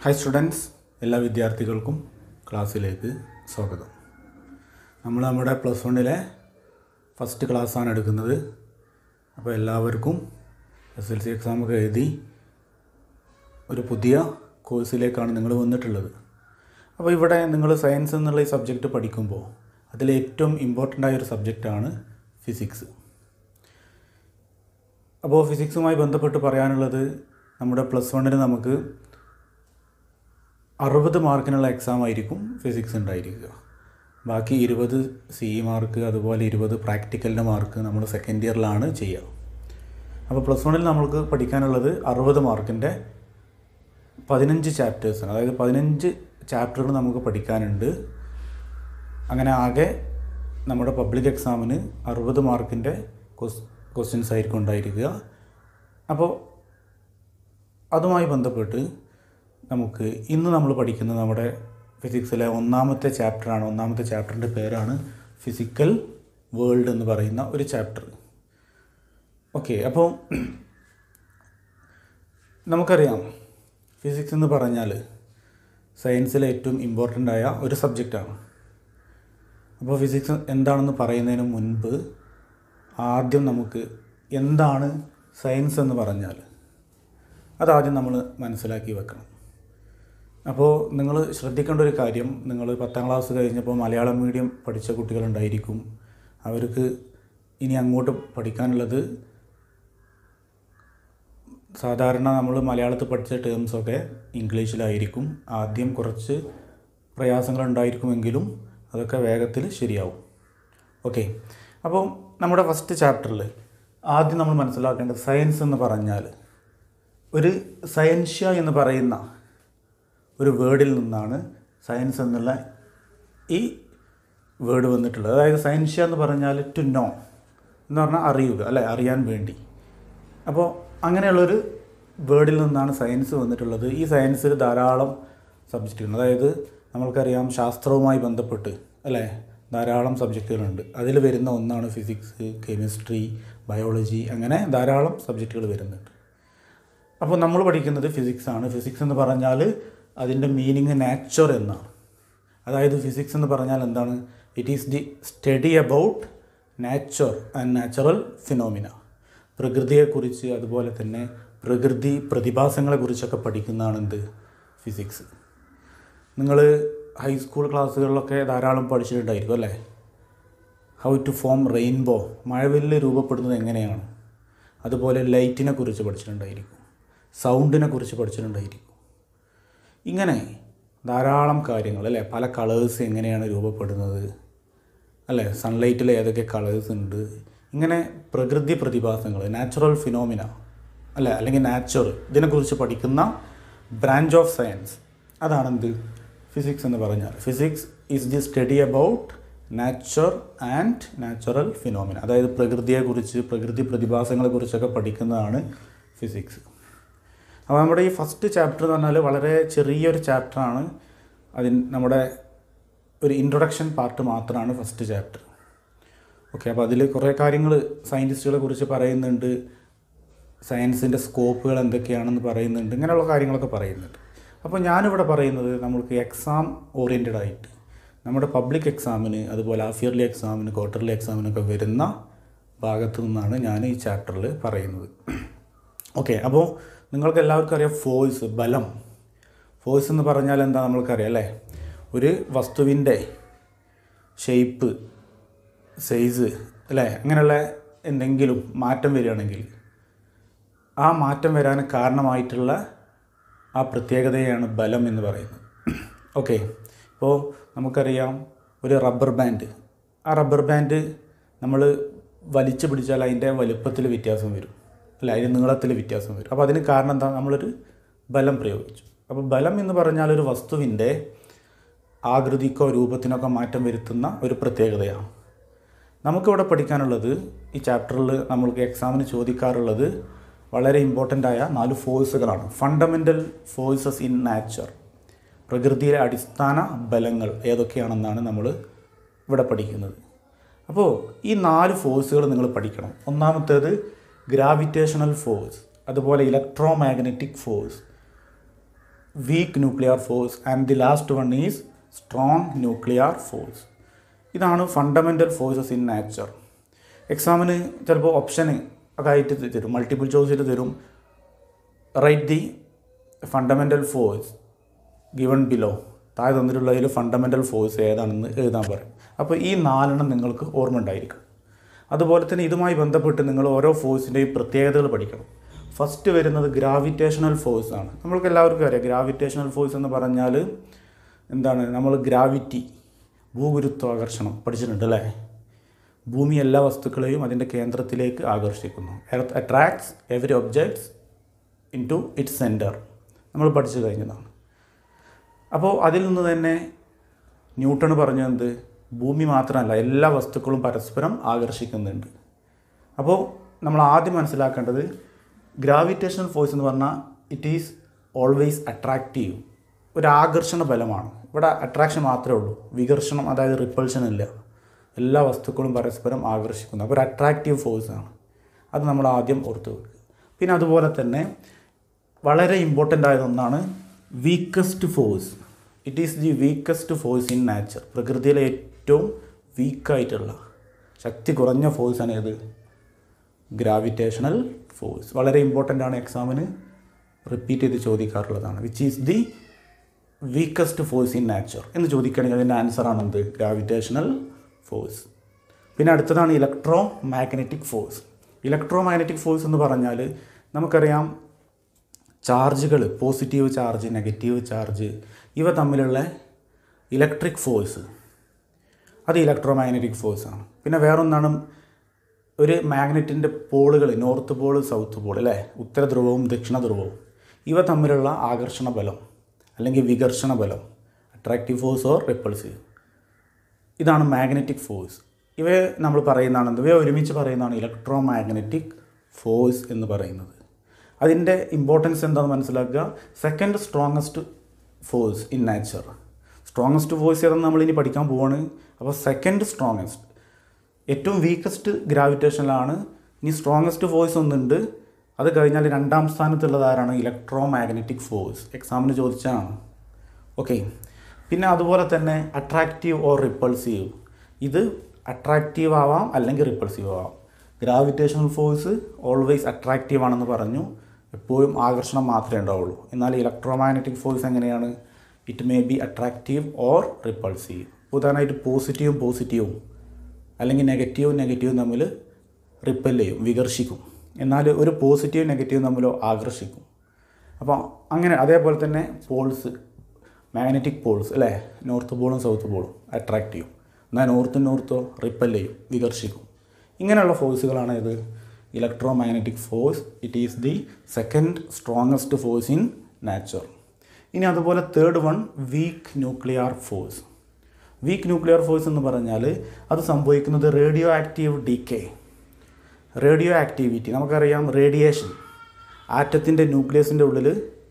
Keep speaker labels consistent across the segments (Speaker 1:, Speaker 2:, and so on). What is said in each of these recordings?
Speaker 1: hi students എല്ലാ വിദ്യാർത്ഥികൾക്കും ക്ലാസ്സിലേക്ക് സ്വാഗതം നമ്മൾ നമ്മുടെ പ്ലസ് വണ്ണിലെ ഫസ്റ്റ് ക്ലാസ്സാണ് എടുക്കുന്നത് അപ്പോൾ എല്ലാവർക്കും എസ് എൽ സി എക്സാമൊക്കെ എഴുതി ഒരു പുതിയ കോഴ്സിലേക്കാണ് നിങ്ങൾ വന്നിട്ടുള്ളത് അപ്പോൾ ഇവിടെ നിങ്ങൾ സയൻസ് എന്നുള്ള ഈ സബ്ജക്റ്റ് പഠിക്കുമ്പോൾ അതിൽ ഏറ്റവും ഇമ്പോർട്ടൻ്റ് ആയ ഒരു സബ്ജക്റ്റാണ് ഫിസിക്സ് അപ്പോൾ ഫിസിക്സുമായി ബന്ധപ്പെട്ട് പറയാനുള്ളത് നമ്മുടെ പ്ലസ് വണ്ണിന് നമുക്ക് അറുപത് മാർക്കിനുള്ള എക്സാം ആയിരിക്കും ഫിസിക്സ് ഉണ്ടായിരിക്കുക ബാക്കി ഇരുപത് സി മാർക്ക് അതുപോലെ ഇരുപത് പ്രാക്ടിക്കലിൻ്റെ മാർക്ക് നമ്മൾ സെക്കൻഡ് ഇയറിലാണ് ചെയ്യുക അപ്പോൾ പ്ലസ് വണ്ണിൽ നമ്മൾക്ക് പഠിക്കാനുള്ളത് അറുപത് മാർക്കിൻ്റെ പതിനഞ്ച് ചാപ്റ്റേഴ്സാണ് അതായത് പതിനഞ്ച് ചാപ്റ്ററുകൾ നമുക്ക് പഠിക്കാനുണ്ട് അങ്ങനെ ആകെ നമ്മുടെ പബ്ലിക് എക്സാമിന് അറുപത് മാർക്കിൻ്റെ ക്വസ്റ്റ്യൻസ് ആയിരിക്കും ഉണ്ടായിരിക്കുക അപ്പോൾ അതുമായി ബന്ധപ്പെട്ട് നമുക്ക് ഇന്ന് നമ്മൾ പഠിക്കുന്നത് നമ്മുടെ ഫിസിക്സിലെ ഒന്നാമത്തെ ചാപ്റ്ററാണ് ഒന്നാമത്തെ ചാപ്റ്ററിൻ്റെ പേരാണ് ഫിസിക്കൽ വേൾഡ് എന്ന് പറയുന്ന ഒരു ചാപ്റ്റർ ഓക്കെ അപ്പോൾ നമുക്കറിയാം ഫിസിക്സ് എന്ന് പറഞ്ഞാൽ സയൻസിലെ ഏറ്റവും ഇമ്പോർട്ടൻ്റ് ആയ ഒരു സബ്ജക്റ്റാണ് അപ്പോൾ ഫിസിക്സ് എന്താണെന്ന് പറയുന്നതിന് മുൻപ് ആദ്യം നമുക്ക് എന്താണ് സയൻസ് എന്ന് പറഞ്ഞാൽ അതാദ്യം നമ്മൾ മനസ്സിലാക്കി വെക്കണം അപ്പോൾ നിങ്ങൾ ശ്രദ്ധിക്കേണ്ട ഒരു കാര്യം നിങ്ങൾ പത്താം ക്ലാസ് കഴിഞ്ഞപ്പോൾ മലയാളം മീഡിയം പഠിച്ച കുട്ടികളുണ്ടായിരിക്കും അവർക്ക് ഇനി അങ്ങോട്ട് പഠിക്കാനുള്ളത് സാധാരണ നമ്മൾ മലയാളത്തിൽ പഠിച്ച ടേംസൊക്കെ ഇംഗ്ലീഷിലായിരിക്കും ആദ്യം കുറച്ച് പ്രയാസങ്ങളുണ്ടായിരിക്കുമെങ്കിലും അതൊക്കെ വേഗത്തിൽ ശരിയാവും ഓക്കെ അപ്പോൾ നമ്മുടെ ഫസ്റ്റ് ചാപ്റ്ററിൽ ആദ്യം നമ്മൾ മനസ്സിലാക്കേണ്ടത് സയൻസ് എന്ന് പറഞ്ഞാൽ ഒരു സയൻഷ്യ എന്ന് പറയുന്ന ഒരു വേർഡിൽ നിന്നാണ് സയൻസ് എന്നുള്ള ഈ വേർഡ് വന്നിട്ടുള്ളത് അതായത് സയൻഷ്യ എന്ന് പറഞ്ഞാൽ ടു നോ എന്ന് പറഞ്ഞാൽ അറിയുക അല്ലെ അറിയാൻ വേണ്ടി അപ്പോൾ അങ്ങനെയുള്ളൊരു വേർഡിൽ നിന്നാണ് സയൻസ് വന്നിട്ടുള്ളത് ഈ സയൻസിൽ ധാരാളം സബ്ജക്റ്റുകൾ അതായത് നമ്മൾക്കറിയാം ശാസ്ത്രവുമായി ബന്ധപ്പെട്ട് അല്ലേ ധാരാളം സബ്ജക്റ്റുകളുണ്ട് അതിൽ വരുന്ന ഒന്നാണ് ഫിസിക്സ് കെമിസ്ട്രി ബയോളജി അങ്ങനെ ധാരാളം സബ്ജക്റ്റുകൾ വരുന്നുണ്ട് അപ്പോൾ നമ്മൾ പഠിക്കുന്നത് ഫിസിക്സ് ആണ് ഫിസിക്സ് എന്ന് പറഞ്ഞാൽ അതിൻ്റെ മീനിങ് നാച്ചർ എന്നാണ് അതായത് ഫിസിക്സ് എന്ന് പറഞ്ഞാൽ എന്താണ് it is the study about nature and natural phenomena പ്രകൃതിയെക്കുറിച്ച് അതുപോലെ തന്നെ പ്രകൃതി പ്രതിഭാസങ്ങളെക്കുറിച്ചൊക്കെ പഠിക്കുന്നതാണ് എന്ത് ഫിസിക്സ് നിങ്ങൾ ഹൈസ്കൂൾ ക്ലാസ്സുകളിലൊക്കെ ധാരാളം പഠിച്ചിട്ടുണ്ടായിരിക്കും അല്ലേ ഹൗ ടു ഫോം റെയിൻബോ മഴവില്ല് രൂപപ്പെടുന്നത് എങ്ങനെയാണ് അതുപോലെ ലൈറ്റിനെ കുറിച്ച് പഠിച്ചിട്ടുണ്ടായിരിക്കും സൗണ്ടിനെ കുറിച്ച് പഠിച്ചിട്ടുണ്ടായിരിക്കും ഇങ്ങനെ ധാരാളം കാര്യങ്ങൾ അല്ലേ പല കളേഴ്സ് എങ്ങനെയാണ് രൂപപ്പെടുന്നത് അല്ലേ സൺലൈറ്റിൽ ഏതൊക്കെ കളേഴ്സ് ഉണ്ട് ഇങ്ങനെ പ്രകൃതി പ്രതിഭാസങ്ങൾ നാച്ചുറൽ ഫിനോമിന അല്ലേ അല്ലെങ്കിൽ നാച്ചർ ഇതിനെക്കുറിച്ച് പഠിക്കുന്ന ബ്രാഞ്ച് ഓഫ് സയൻസ് അതാണ് എന്ത് ഫിസിക്സ് എന്ന് പറഞ്ഞാൽ physics is the study about nature and natural phenomena അതായത് പ്രകൃതിയെക്കുറിച്ച് പ്രകൃതി പ്രതിഭാസങ്ങളെക്കുറിച്ചൊക്കെ പഠിക്കുന്നതാണ് ഫിസിക്സ് അപ്പോൾ നമ്മുടെ ഈ ഫസ്റ്റ് ചാപ്റ്റർ എന്ന് പറഞ്ഞാൽ വളരെ ചെറിയൊരു ചാപ്റ്ററാണ് അതിന് നമ്മുടെ ഒരു ഇൻട്രൊഡക്ഷൻ പാർട്ട് മാത്രമാണ് ഫസ്റ്റ് ചാപ്റ്റർ ഓക്കെ അപ്പോൾ അതിൽ കുറേ കാര്യങ്ങൾ സയൻറ്റിസ്റ്റുകളെ കുറിച്ച് പറയുന്നുണ്ട് സയൻസിൻ്റെ സ്കോപ്പുകൾ എന്തൊക്കെയാണെന്ന് പറയുന്നുണ്ട് ഇങ്ങനെയുള്ള കാര്യങ്ങളൊക്കെ പറയുന്നുണ്ട് അപ്പോൾ ഞാനിവിടെ പറയുന്നത് നമ്മൾക്ക് എക്സാം ഓറിയൻറ്റഡ് ആയിട്ട് നമ്മുടെ പബ്ലിക് എക്സാമിന് അതുപോലെ ഹാഫ് ഇയർലി എക്സാമിന് ക്വാർട്ടർലി എക്സാമിനൊക്കെ വരുന്ന ഭാഗത്തു നിന്നാണ് ഞാൻ ഈ ചാപ്റ്ററിൽ പറയുന്നത് ഓക്കെ അപ്പോൾ നിങ്ങൾക്ക് എല്ലാവർക്കും അറിയാം ഫോഴ്സ് ബലം ഫോഴ്സ് എന്ന് പറഞ്ഞാൽ എന്താ നമ്മൾക്കറിയാം അല്ലേ ഒരു വസ്തുവിൻ്റെ ഷേപ്പ് സൈസ് അല്ലേ അങ്ങനെയുള്ള എന്തെങ്കിലും മാറ്റം വരികയാണെങ്കിൽ ആ മാറ്റം വരാൻ കാരണമായിട്ടുള്ള ആ പ്രത്യേകതയാണ് ബലം എന്ന് പറയുന്നത് ഓക്കെ ഇപ്പോൾ നമുക്കറിയാം ഒരു റബ്ബർ ബാൻഡ് ആ റബ്ബർ ബാൻഡ് നമ്മൾ വലിച്ചു പിടിച്ചാൽ അതിൻ്റെ വലുപ്പത്തിൽ വ്യത്യാസം വരും അല്ല അതിന് നീളത്തിൽ വ്യത്യാസം വരും അപ്പോൾ അതിന് കാരണം എന്താ നമ്മളൊരു ബലം പ്രയോഗിച്ചു അപ്പോൾ ബലം എന്ന് പറഞ്ഞാൽ ഒരു വസ്തുവിൻ്റെ ആകൃതിക്കോ രൂപത്തിനൊക്കെ മാറ്റം വരുത്തുന്ന ഒരു പ്രത്യേകതയാണ് നമുക്കിവിടെ പഠിക്കാനുള്ളത് ഈ ചാപ്റ്ററിൽ നമ്മൾക്ക് എക്സാമിന് ചോദിക്കാറുള്ളത് വളരെ ഇമ്പോർട്ടൻ്റ് ആയ നാല് ഫോഴ്സുകളാണ് ഫണ്ടമെൻ്റൽ ഫോഴ്സസ് ഇൻ നാച്ചർ പ്രകൃതിയിലെ അടിസ്ഥാന ബലങ്ങൾ ഏതൊക്കെയാണെന്നാണ് നമ്മൾ ഇവിടെ പഠിക്കുന്നത് അപ്പോൾ ഈ നാല് ഫോഴ്സുകൾ നിങ്ങൾ പഠിക്കണം ഒന്നാമത്തേത് ഗ്രാവിറ്റേഷണൽ ഫോഴ്സ് അതുപോലെ electromagnetic force weak nuclear force and the last one is strong nuclear force ഇതാണ് ഫണ്ടമെൻ്റൽ ഫോഴ്സസ് ഇൻ നാച്ചർ എക്സാമിന് ചിലപ്പോൾ ഓപ്ഷന് ഒക്കെ ആയിട്ട് തരും മൾട്ടിപ്പിൾ ചോയ്സിൽ തരും right the fundamental force given below താഴെ തന്നിട്ടുള്ളതിൽ ഫണ്ടമെൻ്റൽ ഫോഴ്സ് ഏതാണെന്ന് എഴുതാൻ പറയും അപ്പോൾ ഈ നാലെണ്ണം നിങ്ങൾക്ക് ഓർമ്മ ഉണ്ടായിരിക്കും അതുപോലെ തന്നെ ഇതുമായി ബന്ധപ്പെട്ട് നിങ്ങൾ ഓരോ ഫോഴ്സിൻ്റെയും പ്രത്യേകതകൾ പഠിക്കണം ഫസ്റ്റ് വരുന്നത് ഗ്രാവിറ്റേഷണൽ ഫോഴ്സ് ആണ് നമ്മൾക്ക് എല്ലാവർക്കും അറിയാം ഗ്രാവിറ്റേഷണൽ ഫോഴ്സ് എന്ന് പറഞ്ഞാൽ എന്താണ് നമ്മൾ ഗ്രാവിറ്റി ഭൂഗുരുത്വാകർഷണം പഠിച്ചിട്ടുണ്ട് അല്ലേ ഭൂമി എല്ലാ വസ്തുക്കളെയും അതിൻ്റെ കേന്ദ്രത്തിലേക്ക് ആകർഷിക്കുന്നു earth attracts every objects into its centre നമ്മൾ പഠിച്ചു കഴിഞ്ഞതാണ് അപ്പോൾ അതിൽ നിന്ന് തന്നെ ന്യൂട്ടൺ പറഞ്ഞത് ഭൂമി മാത്രമല്ല എല്ലാ വസ്തുക്കളും പരസ്പരം ആകർഷിക്കുന്നുണ്ട് അപ്പോൾ നമ്മൾ ആദ്യം മനസ്സിലാക്കേണ്ടത് ഗ്രാവിറ്റേഷണൽ ഫോഴ്സ് എന്ന് പറഞ്ഞാൽ ഇറ്റ് ഈസ് ഓൾവേസ് അട്രാക്റ്റീവ് ഒരു ആകർഷണ ബലമാണ് ഇവിടെ അട്രാക്ഷൻ മാത്രമേ ഉള്ളൂ വികർഷണം അതായത് റിപ്പൾഷൻ ഇല്ല എല്ലാ വസ്തുക്കളും പരസ്പരം ആകർഷിക്കുന്നു അപ്പോൾ ഒരു അട്രാക്റ്റീവ് ഫോഴ്സാണ് അത് നമ്മൾ ആദ്യം ഓർത്ത് വെക്കുക പിന്നെ അതുപോലെ തന്നെ വളരെ ഇമ്പോർട്ടൻ്റ് ആയ ഒന്നാണ് weakest force it is the weakest force in nature പ്രകൃതിയിലെ ഏറ്റവും വീക്കായിട്ടുള്ള ശക്തി കുറഞ്ഞ ഫോഴ്സാണ് ഏത് ഗ്രാവിറ്റേഷണൽ ഫോഴ്സ് വളരെ ഇമ്പോർട്ടൻ്റ് ആണ് എക്സാമിന് റിപ്പീറ്റ് ചെയ്ത് ചോദിക്കാറുള്ളതാണ് which is the weakest force in nature എന്ന് ചോദിക്കുകയാണെങ്കിൽ അതിൻ്റെ ആൻസർ ആണ് എന്ത് ഗ്രാവിറ്റേഷണൽ ഫോഴ്സ് പിന്നെ അടുത്തതാണ് electromagnetic force electromagnetic force എന്ന് പറഞ്ഞാൽ നമുക്കറിയാം ചാർജുകൾ പോസിറ്റീവ് ചാർജ് നെഗറ്റീവ് ചാർജ് ഇവ തമ്മിലുള്ള ഇലക്ട്രിക് ഫോഴ്സ് അത് ഇലക്ട്രോ മാഗ്നറ്റിക് ഫോഴ്സാണ് പിന്നെ വേറൊന്നാണ് ഒരു മാഗ്നറ്റിൻ്റെ പോളുകൾ നോർത്ത് പോൾ സൗത്ത് പോൾ അല്ലേ ഉത്തര ധ്രുവവും ദക്ഷിണ ധ്രുവവും ഇവ തമ്മിലുള്ള ആകർഷണ ബലം അല്ലെങ്കിൽ വികർഷണ ബലം അട്രാക്റ്റീവ് ഫോഴ്സ് ഓർ റിപ്പൾസീവ് ഇതാണ് മാഗ്നറ്റിക് ഫോഴ്സ് ഇവയെ നമ്മൾ പറയുന്നതാണ് എന്ത് ഇവയെ ഒരുമിച്ച് പറയുന്നതാണ് ഇലക്ട്രോ മാഗ്നറ്റിക് ഫോഴ്സ് എന്ന് പറയുന്നത് അതിൻ്റെ ഇമ്പോർട്ടൻസ് എന്താണെന്ന് മനസ്സിലാക്കുക second strongest force in nature strongest force ഏതെന്ന് നമ്മൾ ഇനി പഠിക്കാൻ പോവാണ് അപ്പോൾ സെക്കൻഡ് സ്ട്രോങ്ങസ്റ്റ് ഏറ്റവും വീക്കസ്റ്റ് ഗ്രാവിറ്റേഷനിലാണ് ഇനി സ്ട്രോങ്ങസ്റ്റ് ഫോഴ്സ് ഒന്നുണ്ട് അത് കഴിഞ്ഞാൽ രണ്ടാം സ്ഥാനത്തുള്ളത് ആരാണ് ഇലക്ട്രോ മാഗ്നറ്റിക് ഫോഴ്സ് എക്സാമിന് ചോദിച്ചതാണ് ഓക്കെ പിന്നെ അതുപോലെ തന്നെ അട്രാക്റ്റീവ് ഓർ റിപ്പൾസീവ് ഇത് അട്രാക്റ്റീവ് ആവാം അല്ലെങ്കിൽ റിപ്പൾസീവ് ആവാം ഗ്രാവിറ്റേഷണൽ ഫോഴ്സ് ഓൾവേസ് അട്രാക്റ്റീവ് ആണെന്ന് പറഞ്ഞു എപ്പോഴും ആകർഷണം മാത്രമേ ഉണ്ടാവുള്ളൂ എന്നാൽ ഇലക്ട്രോ മാഗ്നറ്റിക് ഫോഴ്സ് എങ്ങനെയാണ് it may be attractive or repulsive ഉദാഹരണമായിട്ട് പോസിറ്റീവും പോസിറ്റീവും അല്ലെങ്കിൽ നെഗറ്റീവും നെഗറ്റീവും തമ്മിൽ റിപ്പൽ ചെയ്യും വികർഷിക്കും എന്നാൽ ഒരു പോസിറ്റീവ് നെഗറ്റീവും തമ്മിലോ ആകർഷിക്കും അപ്പോൾ അങ്ങനെ അതേപോലെ തന്നെ പോൾസ് മാഗ്നറ്റിക് പോൾസ് അല്ലേ നോർത്ത് പോളും സൗത്ത് പോളും അട്രാക്റ്റ് ചെയ്യും എന്നാൽ നോർത്തും നോർത്തോ റിപ്പൽ ചെയ്യും വികർഷിക്കും ഇങ്ങനെയുള്ള ഫോഴ്സുകളാണ് ഇത് electromagnetic force it is the second strongest force in nature ഇനി അതുപോലെ third one weak nuclear force weak nuclear force എന്ന് പറഞ്ഞാൽ അത് സംഭവിക്കുന്നത് radioactive decay radioactivity നമുക്കറിയാം റേഡിയേഷൻ ആറ്റത്തിൻ്റെ ന്യൂക്ലിയസിൻ്റെ ഉള്ളിൽ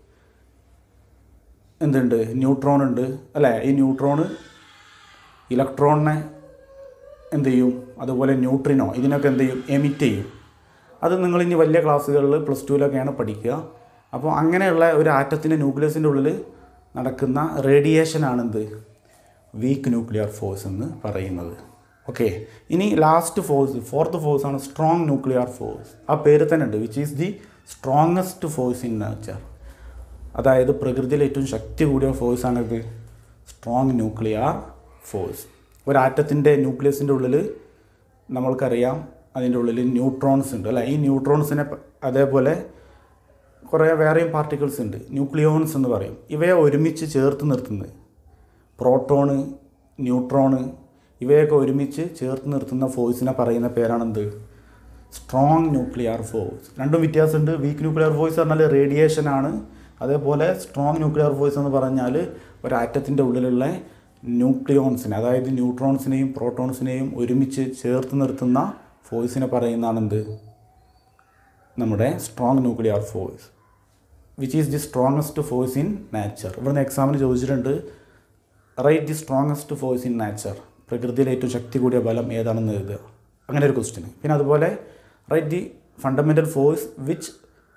Speaker 1: എന്തുണ്ട് ന്യൂട്രോൺ ഉണ്ട് അല്ലേ ഈ ന്യൂട്രോണ് ഇലക്ട്രോണിനെ എന്ത് ചെയ്യും അതുപോലെ ന്യൂട്രിനോ ഇതിനൊക്കെ എന്ത് ചെയ്യും എമിറ്റ് ചെയ്യും അത് നിങ്ങൾ ഇനി വലിയ ക്ലാസ്സുകളിൽ പ്ലസ് ടുവിലൊക്കെയാണ് പഠിക്കുക അപ്പോൾ അങ്ങനെയുള്ള ഒരു ആറ്റത്തിൻ്റെ ന്യൂക്ലിയസിൻ്റെ ഉള്ളിൽ നടക്കുന്ന റേഡിയേഷനാണ് എന്ത് വീക്ക് ന്യൂക്ലിയർ ഫോഴ്സ് എന്ന് പറയുന്നത് ഓക്കെ ഇനി ലാസ്റ്റ് ഫോഴ്സ് ഫോർത്ത് ഫോഴ്സ് ആണ് സ്ട്രോങ് ന്യൂക്ലിയർ ഫോഴ്സ് ആ പേര് തന്നെ ഉണ്ട് which is the strongest force in nature അതായത് പ്രകൃതിയിലെ ഏറ്റവും ശക്തി കൂടിയ ഫോഴ്സ് ആണിത് സ്ട്രോങ് ന്യൂക്ലിയർ ഫോഴ്സ് ഒരു ആറ്റത്തിൻ്റെ ന്യൂക്ലിയസിൻ്റെ ഉള്ളിൽ നമ്മൾക്കറിയാം അതിൻ്റെ ഉള്ളിൽ ന്യൂട്രോൺസ് ഉണ്ട് അല്ലേ ഈ ന്യൂട്രോൺസിനെ പ- അതേപോലെ കുറേ വേറെയും പാർട്ടിക്കിൾസ് ഉണ്ട് ന്യൂക്ലിയോൺസ് എന്ന് പറയും ഇവയെ ഒരുമിച്ച് ചേർത്ത് നിർത്തുന്നത് പ്രോട്ടോണ് ന്യൂട്രോണ് ഇവയൊക്കെ ഒരുമിച്ച് ചേർത്ത് നിർത്തുന്ന ഫോഴ്സിനെ പറയുന്ന പേരാണെന്ത് സ്ട്രോങ് ന്യൂക്ലിയർ ഫോഴ്സ് രണ്ടും വ്യത്യാസമുണ്ട് വീക്ക് ന്യൂക്ലിയർ ഫോഴ്സ് പറഞ്ഞാൽ റേഡിയേഷൻ ആണ് അതേപോലെ സ്ട്രോങ് ന്യൂക്ലിയർ ഫോഴ്സ് എന്ന് പറഞ്ഞാൽ ഒരു ആറ്റത്തിൻ്റെ ഉള്ളിലുള്ള ന്യൂക്ലിയോൺസിനെ അതായത് ന്യൂട്രോൺസിനെയും പ്രോട്ടോൺസിനെയും ഒരുമിച്ച് ചേർത്ത് നിർത്തുന്ന ഫോഴ്സിനെ പറയുന്നതാണ് എന്ത് നമ്മുടെ strong nuclear force which is the strongest force in nature ഇവിടുന്ന് എക്സാമിന് ചോദിച്ചിട്ടുണ്ട് right the strongest force in nature പ്രകൃതിയിലെ ഏറ്റവും ശക്തി കൂടിയ ബലം ഏതാണെന്ന് എഴുതുക അങ്ങനെ ഒരു ക്വസ്റ്റ്യൻ പിന്നെ അതുപോലെ right the fundamental force which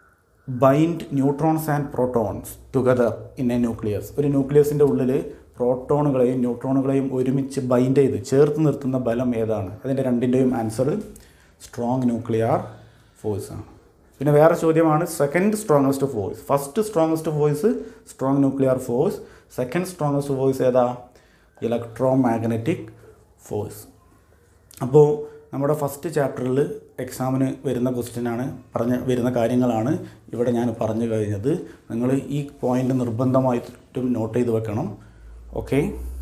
Speaker 1: bind neutrons and protons together in a nucleus ഒരു ന്യൂക്ലിയസിൻ്റെ ഉള്ളിൽ പ്രോട്ടോണുകളെയും ന്യൂട്രോണുകളെയും ഒരുമിച്ച് ബൈൻഡ് ചെയ്ത് ചേർത്ത് നിർത്തുന്ന ബലം ഏതാണ് അതിൻ്റെ രണ്ടിൻ്റെയും ആൻസർ സ്ട്രോങ് ന്യൂക്ലിയർ ഫോഴ്സ് ആണ് പിന്നെ വേറെ ചോദ്യമാണ് second strongest force first strongest force strong nuclear force second strongest force ഏതാ ഇലക്ട്രോ മാഗ്നറ്റിക് ഫോഴ്സ് അപ്പോൾ നമ്മുടെ ഫസ്റ്റ് ചാപ്റ്ററിൽ എക്സാമിന് വരുന്ന ക്വസ്റ്റ്യനാണ് പറഞ്ഞ വരുന്ന കാര്യങ്ങളാണ് ഇവിടെ ഞാൻ പറഞ്ഞു കഴിഞ്ഞത് നിങ്ങൾ ഈ പോയിൻ്റ് നിർബന്ധമായിട്ടും നോട്ട് ചെയ്ത് വെക്കണം ഓക്കെ